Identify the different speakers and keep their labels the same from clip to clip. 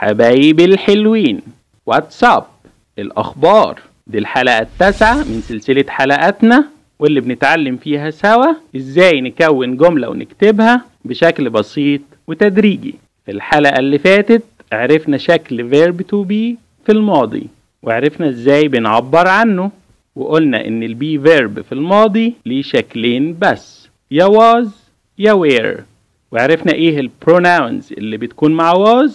Speaker 1: حبايبي الحلوين واتساب الأخبار دي الحلقة التاسعة من سلسلة حلقاتنا واللي بنتعلم فيها سوا ازاي نكون جملة ونكتبها بشكل بسيط وتدريجي في الحلقة اللي فاتت عرفنا شكل verb to be في الماضي وعرفنا ازاي بنعبر عنه وقلنا ان البي فيرب في الماضي ليه شكلين بس يا was يا were وعرفنا ايه البروناونز اللي بتكون مع was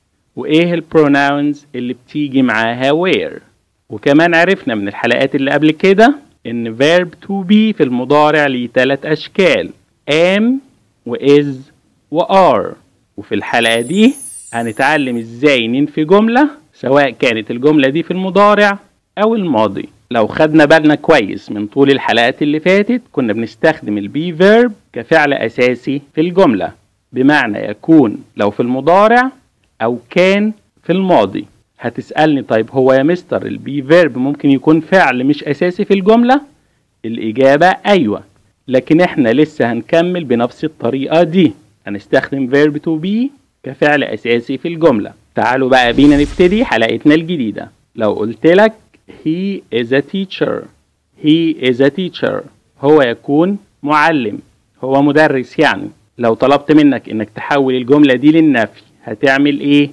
Speaker 1: وايه البروناونز اللي بتيجي معاها were وكمان عرفنا من الحلقات اللي قبل كده ان verb to be في المضارع ليه تلات اشكال am و is و are وفي الحلقة دي هنتعلم ازاي ننفي جملة سواء كانت الجملة دي في المضارع او الماضي لو خدنا بالنا كويس من طول الحلقات اللي فاتت كنا بنستخدم البي فيرب كفعل اساسي في الجملة بمعنى يكون لو في المضارع او كان في الماضي هتسألني طيب هو يا مستر البي فيرب ممكن يكون فعل مش اساسي في الجملة الاجابة ايوه لكن احنا لسه هنكمل بنفس الطريقة دي هنستخدم verb to be كفعل اساسي في الجملة تعالوا بقى بينا نبتدي حلقتنا الجديدة لو قلت لك he is a teacher he is a teacher هو يكون معلم هو مدرس يعني لو طلبت منك انك تحول الجملة دي للنفي هتعمل ايه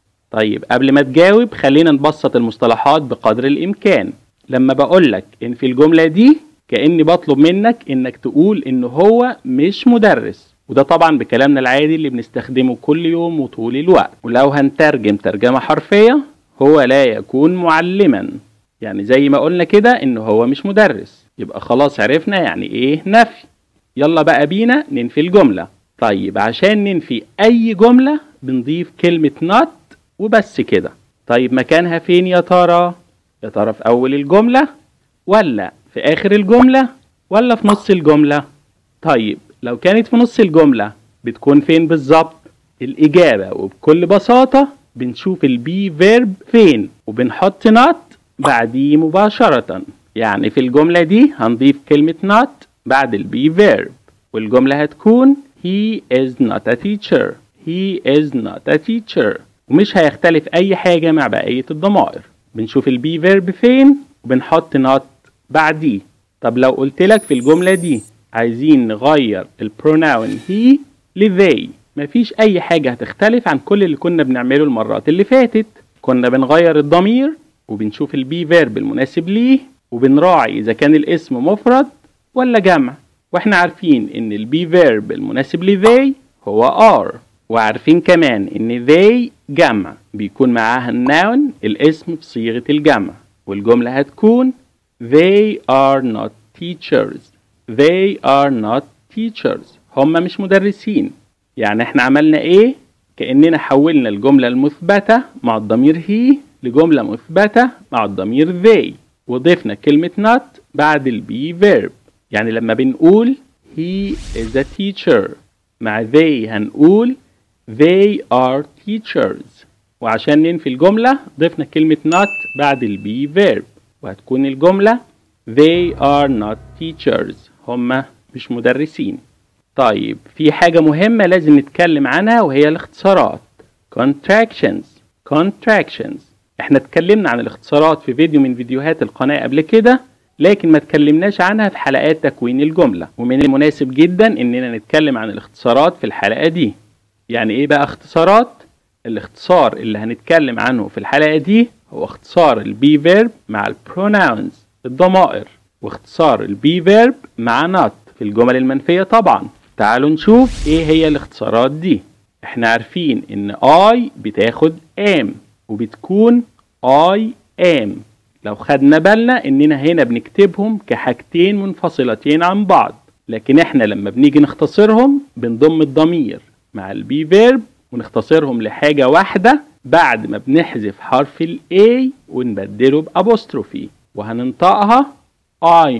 Speaker 1: طيب قبل ما تجاوب خلينا نبسط المصطلحات بقدر الامكان لما بقولك ان في الجملة دي كأني بطلب منك انك تقول ان هو مش مدرس وده طبعا بكلامنا العادي اللي بنستخدمه كل يوم وطول الوقت ولو هنترجم ترجمة حرفية هو لا يكون معلما يعني زي ما قلنا كده ان هو مش مدرس يبقى خلاص عرفنا يعني ايه نفي يلا بقى بينا ننفي الجملة طيب عشان ننفي اي جملة بنضيف كلمة not وبس كده طيب مكانها فين يا ترى يا ترى في اول الجملة ولا في اخر الجملة ولا في نص الجملة طيب لو كانت في نص الجملة بتكون فين بالظبط الإجابة وبكل بساطة بنشوف البي فيرب فين وبنحط not بعديه مباشرة يعني في الجملة دي هنضيف كلمة not بعد البي فيرب والجملة هتكون he is not a teacher he is not a teacher ومش هيختلف أي حاجة مع بقية الضمائر بنشوف البي فيرب فين وبنحط not بعديه طب لو قلت لك في الجملة دي عايزين نغير البروناون he لذي مفيش أي حاجة هتختلف عن كل اللي كنا بنعمله المرات اللي فاتت كنا بنغير الضمير وبنشوف البي فيرب المناسب ليه وبنراعي إذا كان الاسم مفرد ولا جمع واحنا عارفين إن البي فيرب المناسب لذي هو are وعارفين كمان إن they جمع بيكون معاها الناون الاسم بصيغة الجمع والجملة هتكون they are not teachers they are not teachers هم مش مدرسين يعني احنا عملنا ايه كأننا حولنا الجملة المثبتة مع الضمير he لجملة مثبتة مع الضمير they وضفنا كلمة not بعد البي verb يعني لما بنقول he is a teacher مع they هنقول they are teachers وعشان ننفي الجملة ضفنا كلمة not بعد البي verb وهتكون الجملة they are not teachers هما مش مدرسين طيب في حاجة مهمة لازم نتكلم عنها وهي الاختصارات contractions contractions احنا اتكلمنا عن الاختصارات في فيديو من فيديوهات القناة قبل كده لكن ما اتكلمناش عنها في حلقات تكوين الجملة ومن المناسب جدا اننا نتكلم عن الاختصارات في الحلقة دي يعني ايه بقى اختصارات الاختصار اللي هنتكلم عنه في الحلقة دي هو اختصار البي فيرب مع البروناونز الضمائر واختصار البي فيرب مع not في الجمل المنفية طبعا تعالوا نشوف ايه هي الاختصارات دي احنا عارفين ان I بتاخد am وبتكون I am لو خدنا بالنا اننا هنا بنكتبهم كحاجتين منفصلتين عن بعض لكن احنا لما بنيجي نختصرهم بنضم الضمير مع البي فيرب ونختصرهم لحاجة واحدة بعد ما بنحذف حرف ال A ونبدله بأبوستروفي وهننطقها I'm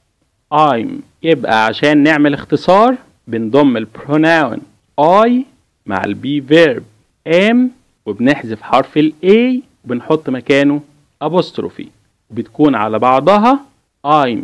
Speaker 1: I'm يبقى عشان نعمل اختصار بنضم البروناون I مع البي فيرب am وبنحذف حرف ال A وبنحط مكانه أبوستروفي بتكون على بعضها I'm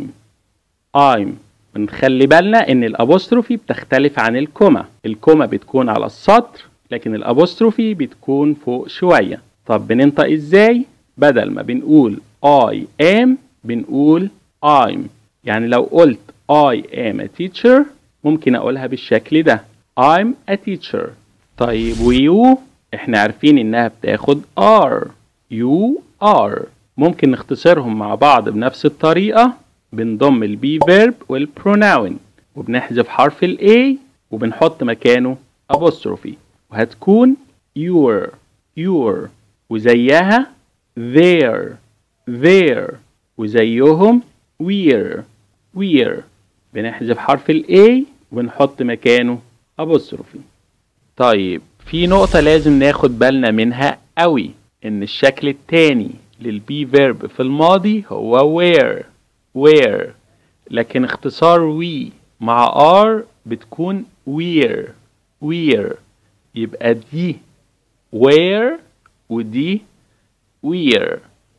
Speaker 1: I'm بنخلي بالنا ان الابوستروفي بتختلف عن الكوما الكوما بتكون على السطر لكن الابوستروفي بتكون فوق شوية طب بننطق ازاي بدل ما بنقول I am بنقول I'm يعني لو قلت I am a teacher ممكن اقولها بالشكل ده I'm a teacher طيب ويو احنا عارفين انها بتاخد are you are ممكن نختصرهم مع بعض بنفس الطريقة بنضم البي فيرب والبروناون وبنحذف حرف ال A وبنحط مكانه apostrophe وهتكون your your وزيها their their وزيهم we're we're بنحذف حرف ال A وبنحط مكانه apostrophe طيب في نقطة لازم ناخد بالنا منها قوي إن الشكل التاني للبي فيرب في الماضي هو where where لكن اختصار we مع are بتكون we're we're يبقى دي where ودي we're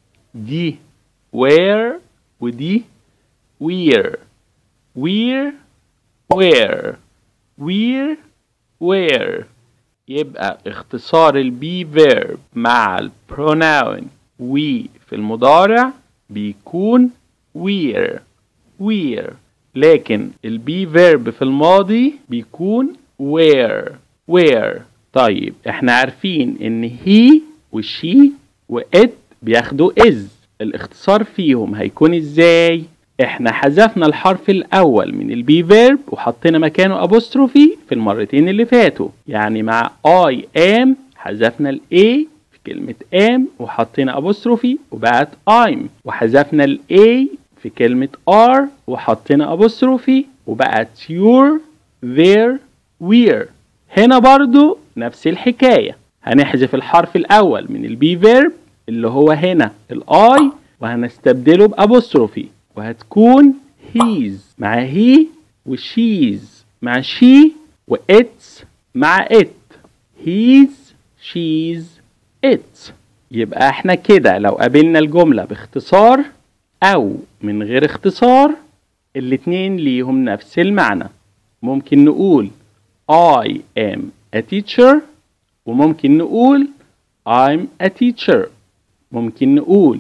Speaker 1: دي where ودي we're we're where we're where يبقى اختصار البي فيرب مع البروناون we في المضارع بيكون we're we're لكن البي فيرب في الماضي بيكون where where طيب احنا عارفين ان he وشي وات بياخدوا is الاختصار فيهم هيكون ازاي احنا حذفنا الحرف الاول من البي فيرب وحطينا مكانه ابوستروفي في المرتين اللي فاتوا يعني مع I am حذفنا ال A في كلمة am وحطينا ابوستروفي وبقت I'm وحذفنا ال A في كلمة are وحطينا ابوستروفي وبقت your their we're هنا برضو نفس الحكاية هنحذف الحرف الأول من البي فيرب اللي هو هنا الاي وهنستبدله بأبوستروفي وهتكون he's مع he وshe's مع she وits مع it he's she's it يبقى احنا كده لو قابلنا الجملة باختصار أو من غير اختصار الاتنين ليهم نفس المعنى ممكن نقول I am a teacher وممكن نقول I'm a teacher ممكن نقول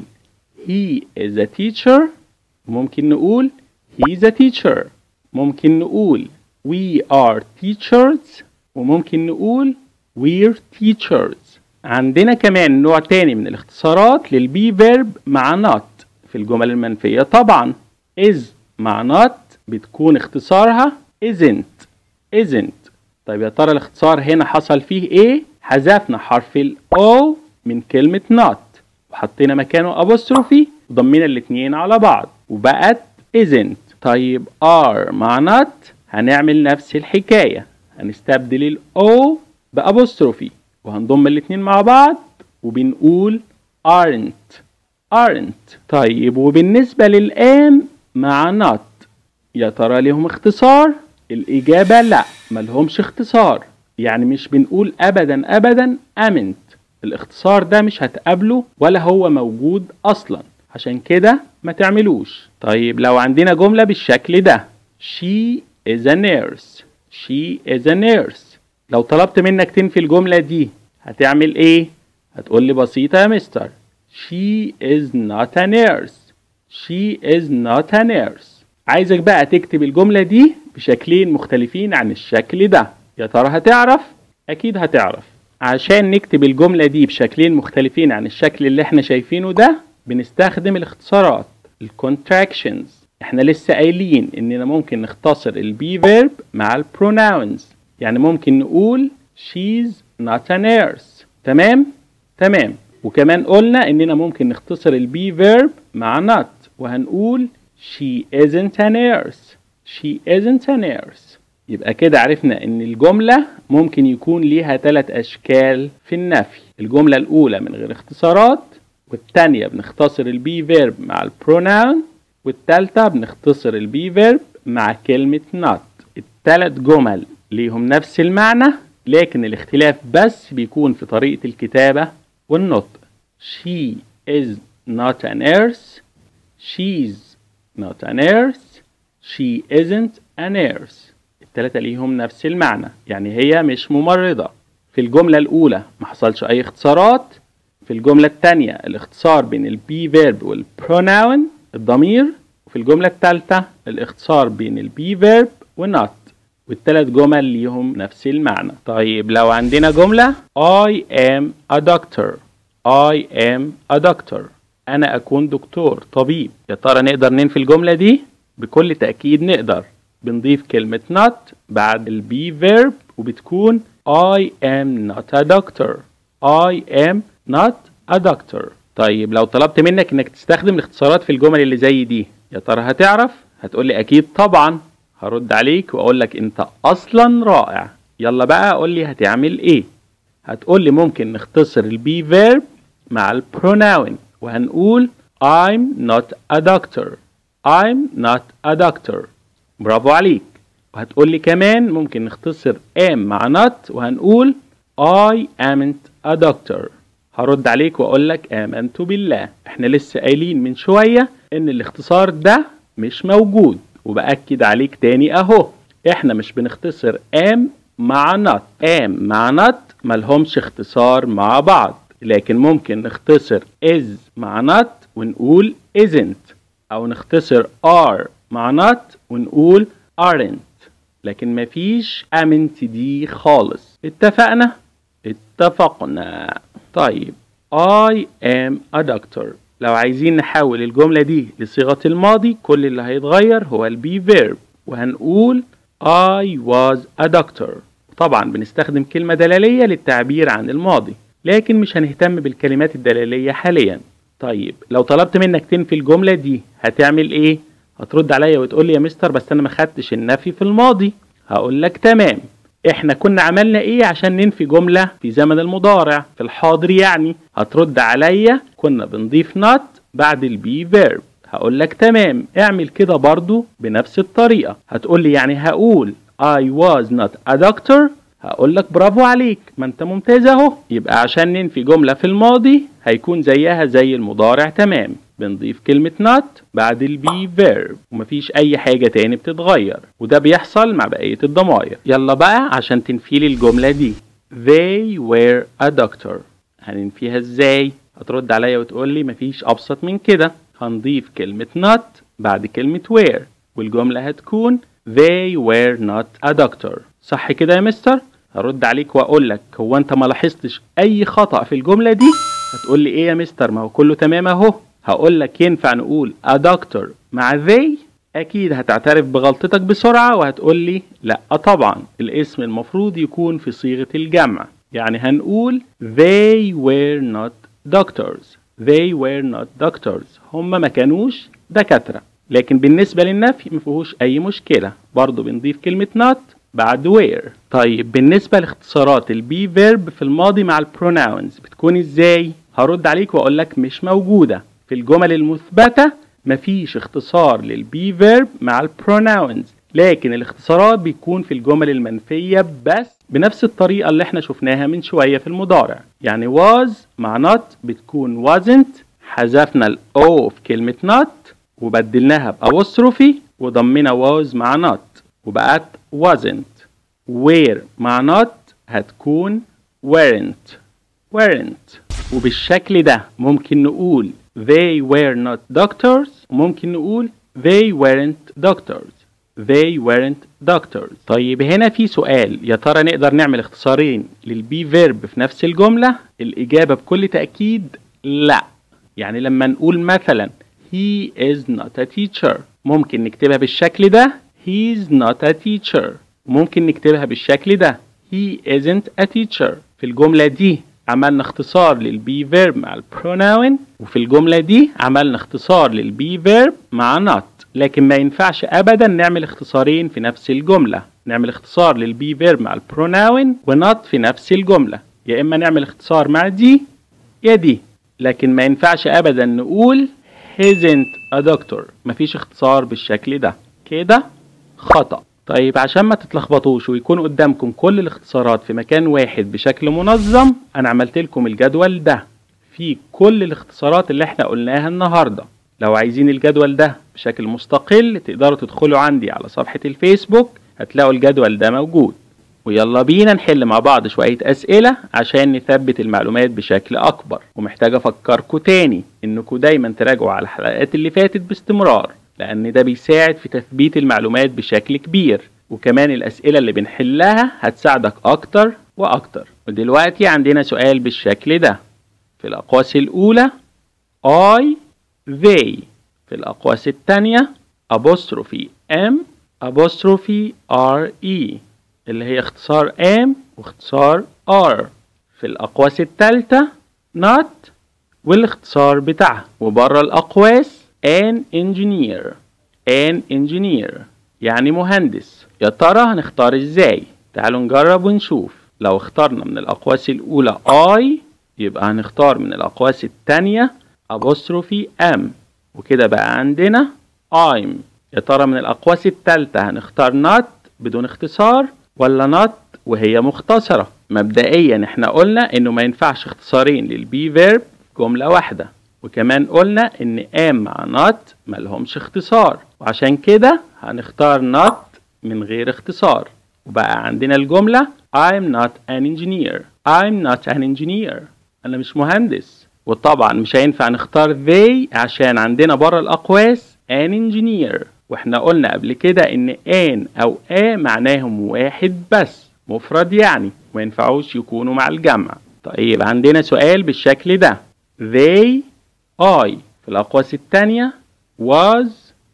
Speaker 1: he is a teacher وممكن نقول he's a teacher ممكن نقول we are teachers وممكن نقول we're teachers عندنا كمان نوع تاني من الاختصارات للبي فيرب مع not في الجمل المنفية طبعا is مع not بتكون اختصارها isn't isn't طيب يا ترى الاختصار هنا حصل فيه ايه حذفنا حرف ال O من كلمة not وحطينا مكانه apostrophe وضمينا الاتنين على بعض وبقت isn't طيب are مع not هنعمل نفس الحكاية هنستبدل ال O بأبوستروفي وهنضم الاتنين مع بعض وبنقول aren't aren't طيب وبالنسبة للآم مع not يا ترى ليهم اختصار الإجابة لا ملهمش اختصار يعني مش بنقول أبدا أبدا أمنت الاختصار ده مش هتقابله ولا هو موجود أصلا عشان كده ما تعملوش طيب لو عندنا جملة بالشكل ده she is a nurse she is a nurse لو طلبت منك تنفي الجملة دي هتعمل ايه هتقول لي بسيطة يا مستر she is not a nurse she is not a nurse عايزك بقى تكتب الجملة دي بشكلين مختلفين عن الشكل ده يا ترى هتعرف اكيد هتعرف عشان نكتب الجملة دي بشكلين مختلفين عن الشكل اللي احنا شايفينه ده بنستخدم الاختصارات الكونتراكشنز احنا لسه قايلين اننا ممكن نختصر البي فيرب مع البروناونز يعني ممكن نقول she's not a nurse تمام تمام وكمان قلنا اننا ممكن نختصر البي فيرب مع not وهنقول she isn't a nurse she isn't a nurse يبقى كده عرفنا ان الجملة ممكن يكون ليها ثلاث اشكال في النفي الجملة الاولى من غير اختصارات والتانية بنختصر البي فيرب مع البروناون والتالتة بنختصر البي فيرب مع كلمة not التلات جمل ليهم نفس المعنى لكن الاختلاف بس بيكون في طريقة الكتابة والنطق she is not a nurse she's not a nurse she isn't a nurse التلاتة ليهم نفس المعنى يعني هي مش ممرضة في الجملة الأولى ما حصلش أي اختصارات في الجملة التانية الاختصار بين البي فيرب والبروناون الضمير وفي الجملة التالتة الاختصار بين البي فيرب والنوت والتلات جمل ليهم نفس المعنى طيب لو عندنا جملة I am a doctor I am a doctor أنا أكون دكتور طبيب يا ترى نقدر ننفي الجملة دي بكل تأكيد نقدر بنضيف كلمة not بعد البي verb وبتكون I am not a doctor I am not a doctor طيب لو طلبت منك انك تستخدم الاختصارات في الجمل اللي زي دي يا ترى هتعرف هتقولي اكيد طبعا هرد عليك واقول لك انت اصلا رائع يلا بقى قول لي هتعمل ايه هتقول لي ممكن نختصر البي verb مع البروناون وهنقول I'm not a doctor I'm not a doctor برافو عليك وهتقول لي كمان ممكن نختصر am مع not وهنقول I amn't a doctor هرد عليك واقول لك آمنت بالله احنا لسه قايلين من شوية ان الاختصار ده مش موجود وبأكد عليك تاني اهو احنا مش بنختصر am مع not am مع not ملهمش اختصار مع بعض لكن ممكن نختصر is مع not ونقول isn't او نختصر are مع not ونقول aren't لكن مفيش امنت دي خالص اتفقنا اتفقنا طيب I am a doctor لو عايزين نحول الجملة دي لصيغة الماضي كل اللي هيتغير هو البي verb وهنقول I was a doctor طبعا بنستخدم كلمة دلالية للتعبير عن الماضي لكن مش هنهتم بالكلمات الدلالية حاليا طيب لو طلبت منك تنفي الجملة دي هتعمل ايه؟ هترد عليا وتقول لي يا مستر بس انا ما خدتش النفي في الماضي هقول لك تمام احنا كنا عملنا ايه عشان ننفي جملة في زمن المضارع في الحاضر يعني هترد عليا كنا بنضيف not بعد البي verb هقول لك تمام اعمل كده برضو بنفس الطريقة هتقول لي يعني هقول I was not a doctor هقول لك برافو عليك ما انت ممتاز اهو يبقى عشان ننفي جملة في الماضي هيكون زيها زي المضارع تمام بنضيف كلمة not بعد البي verb ومفيش أي حاجة تاني بتتغير وده بيحصل مع بقية الضمائر يلا بقى عشان تنفيلي الجملة دي They were a doctor هننفيها ازاي؟ هترد عليا وتقول لي مفيش أبسط من كده هنضيف كلمة not بعد كلمة were والجملة هتكون They were not a doctor صح كده يا مستر؟ هرد عليك واقول لك هو انت ما لاحظتش اي خطأ في الجملة دي؟ هتقول لي ايه يا مستر ما هو كله تمام اهو هقول لك ينفع نقول a doctor مع they اكيد هتعترف بغلطتك بسرعة وهتقول لي لا طبعا الاسم المفروض يكون في صيغة الجمع يعني هنقول they were not doctors they were not doctors هم ما كانوش دكاترة لكن بالنسبة للنفي مفيهوش أي مشكلة برضو بنضيف كلمة not بعد where طيب بالنسبة لاختصارات البي فيرب في الماضي مع البروناونز بتكون ازاي؟ هرد عليك واقول لك مش موجودة في الجمل المثبتة مفيش اختصار للبي فيرب مع البروناونز لكن الاختصارات بيكون في الجمل المنفية بس بنفس الطريقة اللي احنا شفناها من شوية في المضارع يعني was مع not بتكون wasn't حذفنا ال O في كلمة not وبدلناها بأبوستروفي وضمنا was مع not وبقت wasn't where مع not هتكون weren't weren't وبالشكل ده ممكن نقول they were not doctors وممكن نقول they weren't doctors they weren't doctors طيب هنا في سؤال يا ترى نقدر نعمل اختصارين للبي فيرب في نفس الجملة الإجابة بكل تأكيد لا يعني لما نقول مثلا he is not a teacher ممكن نكتبها بالشكل ده he is not a teacher ممكن نكتبها بالشكل ده he isn't a teacher في الجملة دي عملنا اختصار للبي فيرب مع البروناون وفي الجملة دي عملنا اختصار للبي فيرب مع not لكن ما ينفعش ابدا نعمل اختصارين في نفس الجملة نعمل اختصار للبي فيرب مع البروناون ونوت في نفس الجملة يا اما نعمل اختصار مع دي يا دي لكن ما ينفعش ابدا نقول isn't a doctor مفيش اختصار بالشكل ده كده خطأ طيب عشان ما تتلخبطوش ويكون قدامكم كل الاختصارات في مكان واحد بشكل منظم انا عملت لكم الجدول ده فيه كل الاختصارات اللي احنا قلناها النهارده لو عايزين الجدول ده بشكل مستقل تقدروا تدخلوا عندي على صفحة الفيسبوك هتلاقوا الجدول ده موجود ويلا بينا نحل مع بعض شوية أسئلة عشان نثبت المعلومات بشكل أكبر ومحتاج أفكركوا تاني إنكوا دايما تراجعوا على الحلقات اللي فاتت باستمرار لأن ده بيساعد في تثبيت المعلومات بشكل كبير وكمان الأسئلة اللي بنحلها هتساعدك أكتر وأكتر ودلوقتي عندنا سؤال بالشكل ده في الأقواس الأولى I they في الأقواس التانية apostrophe M apostrophe R E اللي هي اختصار M واختصار R في الأقواس التالتة not والاختصار بتاعها وبره الأقواس an engineer an engineer يعني مهندس يا ترى هنختار ازاي تعالوا نجرب ونشوف لو اخترنا من الأقواس الأولى I يبقى هنختار من الأقواس التانية apostrophe M وكده بقى عندنا I'm يا ترى من الأقواس التالتة هنختار not بدون اختصار ولا not وهي مختصرة مبدئيا احنا قلنا انه ما ينفعش اختصارين للبي فيرب جملة واحدة وكمان قلنا ان am مع not ملهمش اختصار وعشان كده هنختار not من غير اختصار وبقى عندنا الجملة I'm not an engineer I'm not an engineer أنا مش مهندس وطبعا مش هينفع نختار they عشان عندنا بره الأقواس an engineer واحنا قلنا قبل كده ان an أو a معناهم واحد بس مفرد يعني ما ينفعوش يكونوا مع الجمع طيب عندنا سؤال بالشكل ده they I في الأقواس التانية was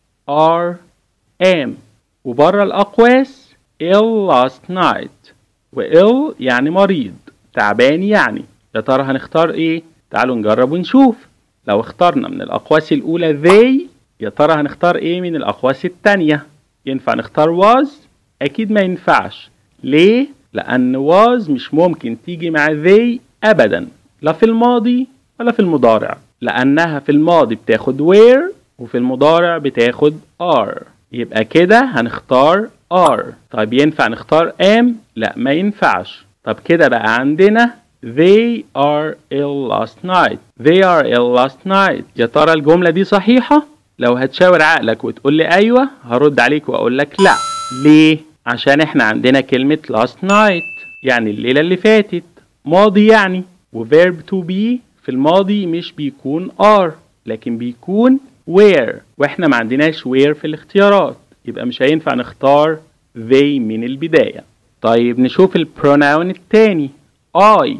Speaker 1: are am وبره الأقواس ill last night و ill يعني مريض تعبان يعني يا ترى هنختار ايه تعالوا نجرب ونشوف لو اخترنا من الأقواس الأولى they يا ترى هنختار ايه من الأقواس التانية ينفع نختار was أكيد ما ينفعش ليه لأن was مش ممكن تيجي مع they أبدا لا في الماضي ولا في المضارع لأنها في الماضي بتاخد where وفي المضارع بتاخد are يبقى كده هنختار are طيب ينفع نختار am لا ما ينفعش طب كده بقى عندنا they are ill last night they are ill last night يا ترى الجملة دي صحيحة لو هتشاور عقلك وتقول لي ايوه هرد عليك واقول لك لا ليه عشان احنا عندنا كلمة last night يعني الليلة اللي فاتت ماضي يعني وverb to be في الماضي مش بيكون are لكن بيكون where واحنا ما عندناش where في الاختيارات يبقى مش هينفع نختار they من البداية طيب نشوف البروناون التاني I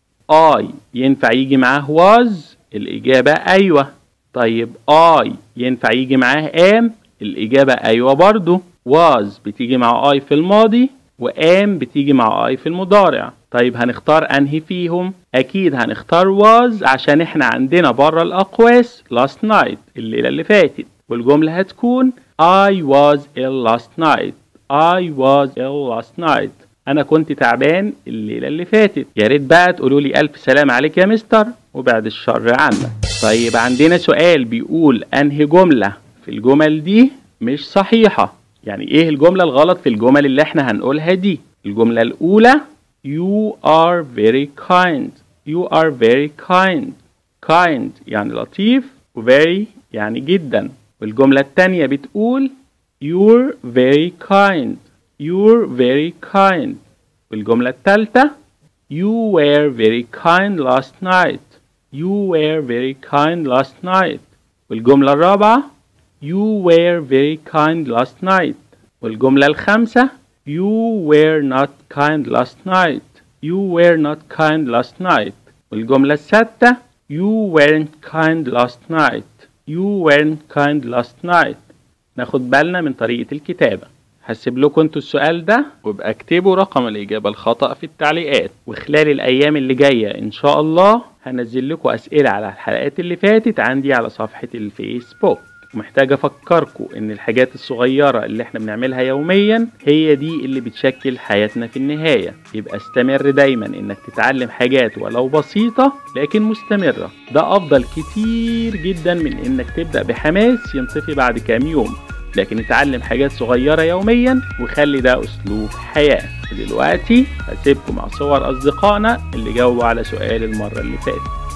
Speaker 1: I ينفع يجي معاه was الإجابة أيوة طيب I ينفع يجي معاه am الإجابة أيوة برضو was بتيجي مع I في الماضي و am بتيجي مع I في المضارع طيب هنختار أنهي فيهم أكيد هنختار was عشان إحنا عندنا بره الأقواس last night الليلة اللي فاتت والجملة هتكون I was ill last night I was ill last night أنا كنت تعبان الليلة اللي فاتت يا ريت بقى تقولوا لي ألف سلام عليك يا مستر وبعد الشر عنك طيب عندنا سؤال بيقول أنهي جملة في الجمل دي مش صحيحة يعني إيه الجملة الغلط في الجمل اللي إحنا هنقولها دي الجملة الأولى You are very kind You are very kind kind يعني لطيف و very يعني جدا والجملة التانية بتقول You're very kind You're very kind والجملة التالتة You were very kind last night You were very kind last night والجملة الرابعة You were very kind last night والجملة الخامسة You were not kind last night You were not kind last night والجملة السادسة You weren't kind last night You weren't kind last night ناخد بالنا من طريقة الكتابة هسيب لكم انتوا السؤال ده وابقى اكتبوا رقم الإجابة الخطأ في التعليقات وخلال الأيام اللي جاية إن شاء الله هنزل لكم أسئلة على الحلقات اللي فاتت عندي على صفحة الفيسبوك ومحتاج أفكركم إن الحاجات الصغيرة اللي إحنا بنعملها يوميا هي دي اللي بتشكل حياتنا في النهاية يبقى استمر دايما إنك تتعلم حاجات ولو بسيطة لكن مستمرة ده أفضل كتير جدا من إنك تبدأ بحماس ينطفي بعد كام يوم لكن اتعلم حاجات صغيرة يوميا وخلي ده أسلوب حياة ودلوقتي هسيبكم مع صور أصدقائنا اللي جاوبوا على سؤال المرة اللي فاتت